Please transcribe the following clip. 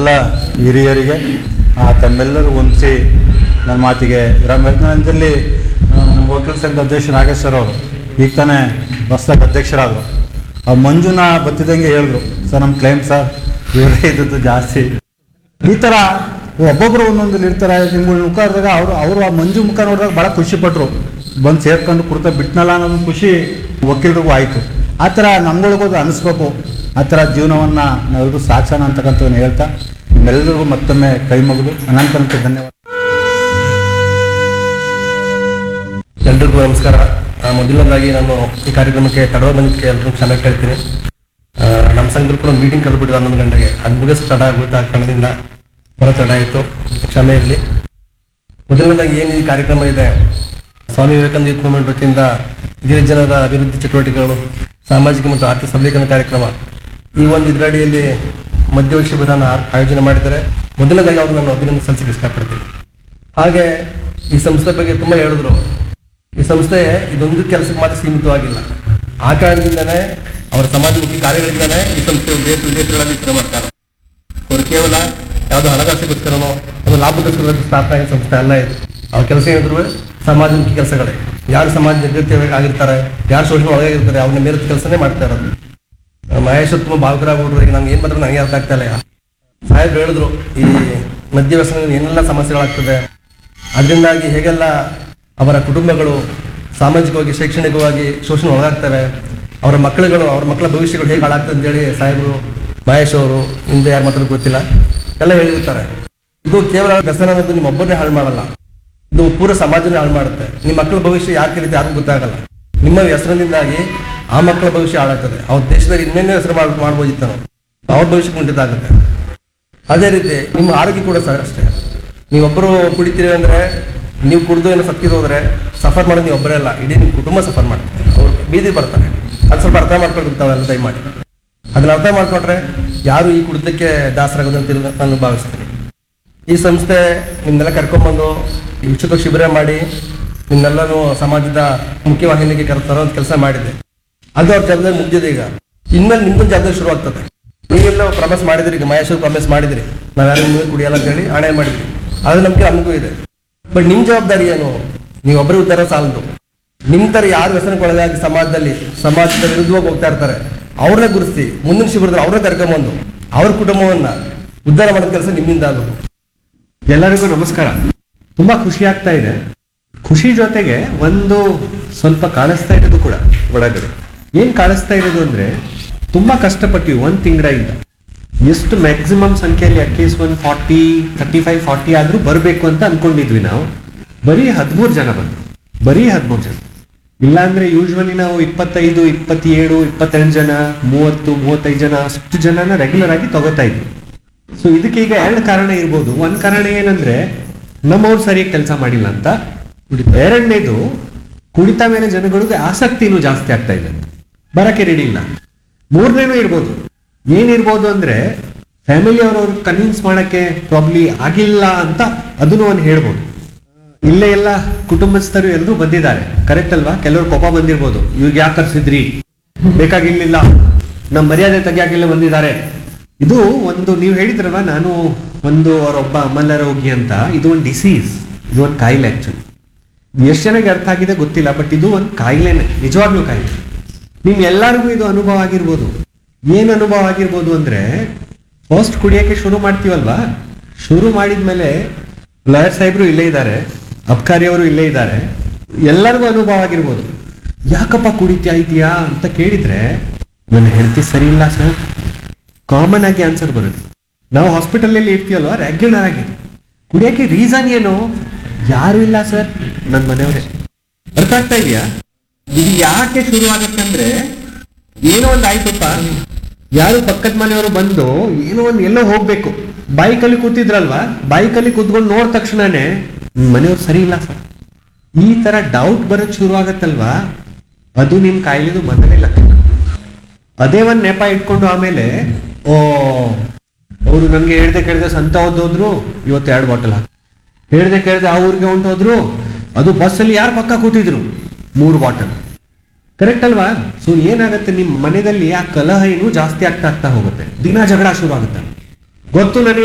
ಎಲ್ಲ ಹಿರಿಯರಿಗೆ ಆ, ತಮ್ಮೆಲ್ಲರೂ ಹೊಂದಿಸಿ ನನ್ನ ಮಾತಿಗೆ ಗ್ರಾಮದಲ್ಲಿ ನಮ್ಮ ವಕೀಲ ಸಂಘದ ಅಧ್ಯಕ್ಷ ನಾಗೇಶ್ವರ ಅವರು ಈಗ ತಾನೇ ಹೊಸದಾಗಿ ಅಧ್ಯಕ್ಷರಾದರು ಆ ಮಂಜುನ ಬತ್ತಿದಂಗೆ ಹೇಳಿದ್ರು ಸರ್ ನಮ್ಮ ಕ್ಲೈಮ್ ಸರ್ ಇವರೇ ಇದ್ದದ್ದು ಜಾಸ್ತಿ ಈ ಥರ ಒಬ್ಬೊಬ್ರು ಒಂದೊಂದು ಇರ್ತಾರೆ ನಿಮ್ಗಳ ಮುಖ ನೋಡಿದಾಗ ಅವರು ಅವರು ಆ ಮಂಜು ಮುಖ ನೋಡಿದಾಗ ಭಾಳ ಖುಷಿ ಪಟ್ಟರು ಬಂದು ಸೇರ್ಕೊಂಡು ಕುರ್ತಾ ಬಿಟ್ನಲ್ಲ ಅನ್ನೋದು ಖುಷಿ ವಕೀಲರಿಗೂ ಆಯಿತು ಆ ಥರ ನಮ್ಗಳಿಗೂ ಅದು ಅನಿಸ್ಬೇಕು ಆ ಥರ ಜೀವನವನ್ನು ನಾವೆಲ್ಲರೂ ಸಾಕ್ಷಣ ಅಂತಕ್ಕಂಥದ್ದನ್ನು ಹೇಳ್ತಾ ನಿಮ್ಮೆಲ್ಲರಿಗೂ ಮತ್ತೊಮ್ಮೆ ಕೈ ಮುಗಿದು ಅನಂತನಂತ ಧನ್ಯವಾದ ಎಲ್ರಿಗೂ ನಮಸ್ಕಾರ ಆ, ಮೊದಲನೇದಾಗಿ ನಾನು ಈ ಕಾರ್ಯಕ್ರಮಕ್ಕೆ ತಡವ ಬಂದಿದ್ದಕ್ಕೆ ಎಲ್ಲರೂ ಕ್ಷಮೆ ಕೇಳ್ತೀನಿ ಆ, ನಮ್ಮ ಸಂಘದಲ್ಲಿ ಕೂಡ ಮೀಟಿಂಗ್ ಕರೆದ್ಬಿಟ್ಟಿದ್ದು ಹನ್ನೊಂದು ಗಂಟೆಗೆ ಅದು ಮುಗಿಸ್ ತಡ ಆಗುತ್ತೆ ಆ ಕಾರಣದಿಂದ ಬರೋ ತಡ ಆಯಿತು ಕ್ಷಮೆ ಇರಲಿ ಮೊದಲನೇದಾಗಿ ಏನು ಈ ಕಾರ್ಯಕ್ರಮ ಇದೆ ಸ್ವಾಮಿ ವಿವೇಕಾನಂದ ಯೂತ್ ಮೂವ್ಮೆಂಟ್ ವತಿಯಿಂದ ಹಿರಿಯ ಜನರ ಅಭಿವೃದ್ಧಿ ಚಟುವಟಿಕೆಗಳು ಸಾಮಾಜಿಕ ಮತ್ತು ಆರ್ಥಿಕ ಸಬಲೀಕರಣ ಕಾರ್ಯಕ್ರಮ ಈ ಒಂದು ಇದರಡಿಯಲ್ಲಿ ಮಧ್ಯವರ್ಷ ವಿಧಾನ ಆಯೋಜನೆ ಮಾಡಿದ್ದಾರೆ ಮೊದಲನೇದಾಗಿ ಅವರು ನಾನು ಅಭಿನಂದನೆ ಸಲ್ಲಿಸಕ್ಕೆ ಇಷ್ಟಪಡ್ತೀನಿ ಹಾಗೆ ಈ ಸಂಸ್ಥೆ ಬಗ್ಗೆ ತುಂಬ ಹೇಳಿದ್ರು ಈ ಸಂಸ್ಥೆ ಇದೊಂದು ಕೆಲಸಕ್ಕೆ ಮಾತ್ರ ಸೀಮಿತವಾಗಿಲ್ಲ ಆ ಕಾರಣದಿಂದನೇ ಅವರ ಸಮಾಜಮುಖಿ ಕಾರ್ಯಗಳಿಂದನೇ ಈ ಸಂಸ್ಥೆ ದೇಶ ವಿದೇಶಗಳಲ್ಲಿ ಕೆಲಸ ಮಾಡ್ತಾರೆ ಅವರು ಕೇವಲ ಯಾವುದೋ ಹಣಕಾಸಿಗೋಸ್ಕರನೋ ಒಂದು ಲಾಭಕ್ಕೋಸ್ಕರ ಸ್ಥಾಪನೆ ಆಗಿದ್ದ ಸಂಸ್ಥೆ ಅಲ್ಲ ಇದು ಅವ್ರ ಕೆಲಸ ಏನಿದ್ರು ಸಮಾಜಮುಖಿ ಕೆಲಸಗಳೇ ಯಾರು ಸಮಾಜ ನಿರ್ಗತಿ ಆಗಿರ್ತಾರೆ ಯಾರು ಶೋಷಣೆ ಒಳಗಾಗಿರ್ತಾರೆ ಅವ್ರನ್ನ ಮೇಲಿದ ಕೆಲಸನೇ ಮಾಡ್ತಾ ಇರೋದು ಮಹೇಶ್ ತುಂಬ ಭಾವುಕರಾಗ್ಬಿಟ್ರು ಈಗ ನಂಗೆ ಏನು ಮಾತ್ರ ನನಗೆ ಅರ್ಥ ಆಗ್ತಾ ಇಲ್ಲ ಸಾಹೇಬ್ರು ಹೇಳಿದ್ರು ಈ ಮದ್ಯ ವ್ಯಸನದಿಂದ ಏನೆಲ್ಲ ಸಮಸ್ಯೆಗಳಾಗ್ತದೆ ಅದರಿಂದಾಗಿ ಹೇಗೆಲ್ಲ ಅವರ ಕುಟುಂಬಗಳು ಸಾಮಾಜಿಕವಾಗಿ ಶೈಕ್ಷಣಿಕವಾಗಿ ಶೋಷಣೆ ಒಳಗಾಗ್ತವೆ ಅವರ ಮಕ್ಕಳುಗಳು ಅವರ ಮಕ್ಕಳ ಭವಿಷ್ಯಗಳು ಹೇಗೆ ಹಾಳಾಗ್ತದೆ ಅಂತೇಳಿ ಸಾಹೇಬರು ಮಹೇಶ್ ಅವರು ಹಿಂದೆ ಯಾರು ಮಾತ್ರ ಗೊತ್ತಿಲ್ಲ ಎಲ್ಲ ಹೇಳಿರ್ತಾರೆ ಇದು ಕೇವಲ ವ್ಯಸನ ಅನ್ನೋದು ನಿಮ್ಮ ಒಬ್ಬರನ್ನೇ ಹಾಳು ಮಾಡಲ್ಲ ಇದು ಪೂರ ಸಮಾಜನೇ ಹಾಳು ಮಾಡುತ್ತೆ ನಿಮ್ಮ ಮಕ್ಕಳ ಭವಿಷ್ಯ ಯಾರು ಕಲಿತೆ ಯಾರಿಗೂ ಗೊತ್ತಾಗಲ್ಲ ನಿಮ್ಮ ವ್ಯಸನದಿಂದಾಗಿ ಆ ಮಕ್ಕಳ ಭವಿಷ್ಯ ಹಾಳಾಗ್ತದೆ ಅವ್ರ ದೇಶದಲ್ಲಿ ಇನ್ನೇನೇ ಹೆಸರು ಮಾಡ್ ಮಾಡ್ಬೋದಿತ್ತು ನಾವು ಅವ್ರ ಭವಿಷ್ಯ ಕುಂಠಿತ ಆಗುತ್ತೆ ಅದೇ ರೀತಿ ನಿಮ್ಮ ಆರೋಗ್ಯ ಕೂಡ ಸಹ ಅಷ್ಟೇ ನೀವೊಬ್ಬರು ಕುಡಿತೀರಿ ಅಂದ್ರೆ ನೀವು ಕುಡಿದು ಏನೋ ಸತ್ತಿದ್ದು ಹೋದ್ರೆ ಸಫರ್ ಮಾಡೋದು ನೀವು ಒಬ್ಬರೇ ಅಲ್ಲ ಇಡೀ ನಿಮ್ಮ ಕುಟುಂಬ ಸಫರ್ ಮಾಡ್ತಾರೆ ಅವ್ರು ಬೀದಿ ಬರ್ತಾರೆ ಅದು ಸ್ವಲ್ಪ ಅರ್ಥ ಮಾಡ್ಕೊಂಡಿರ್ತಾವೆಲ್ಲ ದಯಮಾಡಿ ಅದನ್ನ ಅರ್ಥ ಮಾಡ್ಕೊಂಡ್ರೆ ಯಾರು ಈ ಕುಡಿತಕ್ಕೆ ದಾಸರಾಗೋದು ಅಂತ ಇಲ್ಲ ನಾನು ಭಾವಿಸ್ತೀನಿ ಈ ಸಂಸ್ಥೆ ನಿಮ್ನೆಲ್ಲ ಕರ್ಕೊಂಡ್ಬಂದು ಈ ಉಚಿತ ಶಿಬಿರ ಮಾಡಿ ನಿಮ್ನೆಲ್ಲನೂ ಸಮಾಜದ ಮುಖ್ಯವಾಹಿನಿಗೆ ಕರೆತರೋ ಅಂತ ಕೆಲಸ ಮಾಡಿದೆ ಅದು ಅವ್ರ ಜವಾಬ್ದಾರಿ ಮುಗ್ದಿದೆ ಈಗ ಇನ್ಮೇಲೆ ನಿಮ್ದು ಜವಾಬ್ದಾರಿ ಶುರು ಆಗ್ತದೆ ನೀವೆಲ್ಲ ಪ್ರಮೇಸ್ ಮಾಡಿದ್ರಿ ಈಗ ಮಹೇಶ್ವರ್ ಪ್ರಮೇಸ್ ಮಾಡಿದ್ರಿ ನಾವ್ಯಾರು ನೀವು ಕುಡಿಯಲ್ಲ ಅಂತ ಹೇಳಿ ಹಣೆ ಮಾಡಿದ್ರಿ ಅದು ನಮ್ಗೆ ನಮಗೂ ಇದೆ ಬಟ್ ನಿಮ್ ಜವಾಬ್ದಾರಿ ಏನು ನೀವು ಒಬ್ಬರೇ ಉದ್ದಾರ ಸಾಲದು ನಿಮ್ ತರ ಯಾರು ವ್ಯಸನಕ್ಕೆ ಒಳಗಾಗಿ ಸಮಾಜದಲ್ಲಿ ಸಮಾಜದ ವಿರುದ್ಧವಾಗಿ ಹೋಗ್ತಾ ಇರ್ತಾರೆ ಅವ್ರನ್ನ ಗುರುತಿಸಿ ಮುಂದಿನ ಶಿಬಿರದಲ್ಲಿ ಅವ್ರನ್ನ ಕರ್ಕೊಂಬಂದು ಅವ್ರ ಕುಟುಂಬವನ್ನ ಉದ್ಧಾರ ಮಾಡೋ ಕೆಲಸ ನಿಮ್ಮಿಂದ ಆಗಬೇಕು ಎಲ್ಲರಿಗೂ ನಮಸ್ಕಾರ ತುಂಬಾ ಖುಷಿ ಆಗ್ತಾ ಇದೆ ಖುಷಿ ಜೊತೆಗೆ ಒಂದು ಸ್ವಲ್ಪ ಕಾಣಿಸ್ತಾ ಇರೋದು ಕೂಡ ಒಳಗಡೆ ಏನ್ ಕಾಣಿಸ್ತಾ ಇರೋದು ಅಂದ್ರೆ ತುಂಬಾ ಕಷ್ಟಪಟ್ಟಿವಿ ಒಂದ್ ತಿಂಗಳಿಂದ ಎಷ್ಟು ಮ್ಯಾಕ್ಸಿಮಮ್ ಸಂಖ್ಯೆಯಲ್ಲಿ ಅಟ್ಲೀಸ್ಟ್ ಒಂದು ಫಾರ್ಟಿ ತರ್ಟಿ ಫೈವ್ ಫಾರ್ಟಿ ಆದ್ರೂ ಬರಬೇಕು ಅಂತ ಅನ್ಕೊಂಡಿದ್ವಿ ನಾವು ಬರೀ ಹದಿಮೂರು ಜನ ಬಂದ್ರು ಬರೀ ಹದಿಮೂರು ಜನ ಇಲ್ಲಾಂದ್ರೆ ಯೂಶ್ವಲಿ ನಾವು ಇಪ್ಪತ್ತೈದು ಇಪ್ಪತ್ತೇಳು ಇಪ್ಪತ್ತೆರಡು ಜನ ಮೂವತ್ತು ಮೂವತ್ತೈದು ಜನ ಅಷ್ಟು ಜನನ ರೆಗ್ಯುಲರ್ ಆಗಿ ತಗೋತಾ ಇದ್ವಿ ಸೊ ಇದಕ್ಕೆ ಈಗ ಎರಡು ಕಾರಣ ಇರ್ಬೋದು ಒಂದ್ ಕಾರಣ ಏನಂದ್ರೆ ನಮ್ಮವ್ರು ಸರಿಯಾಗಿ ಕೆಲಸ ಮಾಡಿಲ್ಲ ಅಂತ ಎರಡನೇದು ಕುಡಿತ ಮೇಲೆ ಜನಗಳಿಗೆ ಆಸಕ್ತಿನೂ ಜಾಸ್ತಿ ಆಗ್ತಾ ಇದೆ ಅಂತ ಬರಕ್ಕೆ ರೆಡಿ ಇಲ್ಲ ಮೂರನೇನು ಇರ್ಬೋದು ಏನಿರ್ಬೋದು ಅಂದ್ರೆ ಫ್ಯಾಮಿಲಿ ಅವ್ರವ್ರು ಕನ್ವಿನ್ಸ್ ಮಾಡಕ್ಕೆ ಪ್ರಾಬ್ಲಿ ಆಗಿಲ್ಲ ಅಂತ ಅದನ್ನು ಒಂದು ಹೇಳ್ಬೋದು ಇಲ್ಲೇ ಎಲ್ಲ ಕುಟುಂಬಸ್ಥರು ಎಲ್ಲರೂ ಬಂದಿದ್ದಾರೆ ಕರೆಕ್ಟ್ ಅಲ್ವಾ ಕೆಲವರು ಕೋಪ ಬಂದಿರ್ಬೋದು ಇವಾಗ ಯಾಕೆ ಕರ್ಸಿದ್ರಿ ಬೇಕಾಗಿರ್ಲಿಲ್ಲ ನಮ್ಮ ಮರ್ಯಾದೆ ತೆಗಿಯಾಕಿಲ್ಲ ಬಂದಿದ್ದಾರೆ ಇದು ಒಂದು ನೀವು ಹೇಳಿದ್ರಲ್ವಾ ನಾನು ಒಂದು ಅವರೊಬ್ಬ ಅಮಲ ರೋಗಿ ಅಂತ ಇದು ಒಂದು ಡಿಸೀಸ್ ಇದು ಒಂದು ಕಾಯಿಲೆ ಆಕ್ಚುಲಿ ಎಷ್ಟು ಜನಕ್ಕೆ ಅರ್ಥ ಆಗಿದೆ ಗೊತ್ತಿಲ್ಲ ಬಟ್ ಇದು ಒಂದು ಕಾಯಿಲೆನೆ ನಿಜವಾಗ್ಲೂ ಕಾಯಿಲೆ ನಿಮ್ ಎಲ್ಲರಿಗೂ ಇದು ಅನುಭವ ಆಗಿರ್ಬೋದು ಏನ್ ಅನುಭವ ಆಗಿರ್ಬೋದು ಅಂದ್ರೆ ಫಸ್ಟ್ ಕುಡಿಯಕ್ಕೆ ಶುರು ಮಾಡ್ತೀವಲ್ವಾ ಶುರು ಮಾಡಿದ್ಮೇಲೆ ಲಾಯರ್ ಸಾಹೇಬ್ರು ಇಲ್ಲೇ ಇದ್ದಾರೆ ಅಬ್ಕಾರಿ ಅವರು ಇಲ್ಲೇ ಇದ್ದಾರೆ ಎಲ್ಲರಿಗೂ ಅನುಭವ ಆಗಿರ್ಬೋದು ಯಾಕಪ್ಪ ಕುಡಿತಾ ಇದೀಯಾ ಅಂತ ಕೇಳಿದ್ರೆ ನನ್ನ ಹೆಂಡತಿ ಸರಿ ಇಲ್ಲ ಸರ್ ಕಾಮನ್ ಆಗಿ ಆನ್ಸರ್ ಬರುತ್ತೆ ನಾವು ಹಾಸ್ಪಿಟಲ್ ಅಲ್ಲಿ ಇರ್ತೀವಲ್ವಾ ರೆಗ್ಯುಲರ್ ಆಗಿ ಕುಡಿಯಕ್ಕೆ ರೀಸನ್ ಏನು ಯಾರು ಇಲ್ಲ ಸರ್ ನನ್ನ ಮನೆಯವರೇ ಅರ್ಥ ಆಗ್ತಾ ಇದೆಯಾ ಇದು ಯಾಕೆ ಶುರು ಆಗತ್ತೆ ಅಂದ್ರೆ ಏನೋ ಒಂದು ಆಯ್ತಪ್ಪ ಯಾರು ಪಕ್ಕದ ಮನೆಯವರು ಬಂದು ಏನೋ ಒಂದು ಎಲ್ಲೋ ಹೋಗ್ಬೇಕು ಬೈಕಲ್ಲಿ ಕೂತಿದ್ರಲ್ವಾ ಬೈಕಲ್ಲಿ ಕೂತ್ಕೊಂಡು ನೋಡಿದ ತಕ್ಷಣನೇ "ಹ್ಮ್, ಮನೆಯವ್ರು ಸರಿ ಇಲ್ಲ ಸರ್ ಈ ತರ ಡೌಟ್ ಬರೋಕ್ ಶುರು ಆಗತ್ತಲ್ವಾ ಅದು ನಿಮ್ ಕಾಯಿಲೆದು ಮೊದಲೇ ಲಕ್ಷಣ ಅದೇ ಒಂದ್ ನೆಪ ಇಟ್ಕೊಂಡು ಆಮೇಲೆ ಓ ಅವರು ನನ್ಗೆ ಹೇಳ್ದೆ ಕೇಳ್ದೆ ಸಂತ ಹೋದ್ರು ಇವತ್ತು ಎರಡು ಬಾಟಲ್ ಹಾಕಿ ಹೇಳ್ದೆ ಕೇಳ್ದೆ ಆ ಊರಿಗೆ ಹೊಂಟೋದ್ರು ಅದು ಬಸ್ಸಲ್ಲಿ ಯಾರು ಪಕ್ಕ ಕೂತಿದ್ರು ಮೂರು ಬಾಟಲ್ ಕರೆಕ್ಟ್ ಅಲ್ವಾ ಸೊ ಏನಾಗುತ್ತೆ ನಿಮ್ಮ ಮನೆಯಲ್ಲಿ ಆ ಕಲಹ ಏನು ಜಾಸ್ತಿ ಆಗ್ತಾ ಆಗ್ತಾ ಹೋಗುತ್ತೆ ದಿನ ಜಗಳ ಶುರು ಆಗುತ್ತೆ ಗೊತ್ತು ನನಗೆ